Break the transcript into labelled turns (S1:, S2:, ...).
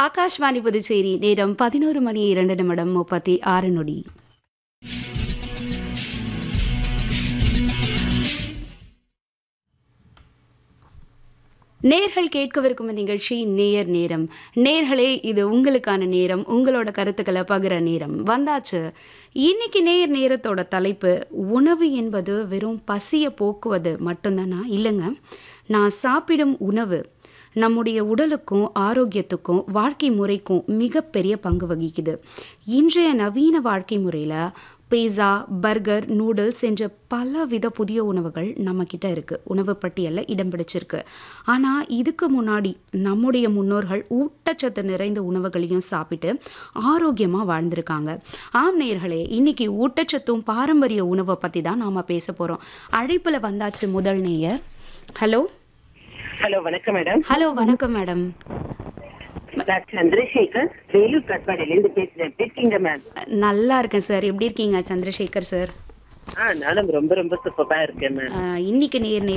S1: ஆகாஷ்வாணி புதுச்சேரி நேரம் பதினோரு மணி இரண்டு நிமிடம் முப்பத்தி ஆறு நொடி நேர்கள் கேட்கவிருக்கும் நிகழ்ச்சி நேயர் நேரம் நேர்களே இது உங்களுக்கான நேரம் உங்களோட கருத்துக்களை பகிர நேரம் வந்தாச்சு இன்னைக்கு நேயர் நேரத்தோட தலைப்பு உணவு என்பது வெறும் பசியை போக்குவது மட்டும்தானா இல்லைங்க நான் சாப்பிடும் உணவு நம்முடைய உடலுக்கும் ஆரோக்கியத்துக்கும் வாழ்க்கை முறைக்கும் மிகப்பெரிய பங்கு வகிக்குது இன்றைய நவீன வாழ்க்கை முறையில் பீஸா பர்கர் நூடுல்ஸ் என்ற பலவித புதிய உணவுகள் நம்மக்கிட்ட இருக்குது உணவு பட்டியலில் இடம் பிடிச்சிருக்கு ஆனால் இதுக்கு முன்னாடி நம்முடைய முன்னோர்கள் ஊட்டச்சத்து நிறைந்த உணவுகளையும் சாப்பிட்டு ஆரோக்கியமாக வாழ்ந்திருக்காங்க ஆம் நேர்களே இன்னைக்கு ஊட்டச்சத்தும் பாரம்பரிய உணவை பற்றி தான் நாம் பேச போகிறோம் அழைப்பில் வந்தாச்சு முதல் நேயர் ஹலோ
S2: ஹலோ வணக்கம் மேடம்
S1: ஹலோ வணக்கம் மேடம்
S2: நான் சந்திரசேகர் வேலூர் கட்பாடியிலேருந்து பேசுறேன் எப்படி இருக்கீங்க மேம்
S1: நல்லா இருக்கேன் சார் எப்படி இருக்கீங்க சந்திரசேகர் சார்
S2: ஆ நானும் ரொம்ப ரொம்ப சூப்பரா இருக்கேன் மேம்
S1: ஆஹ் இன்னைக்கு நேர்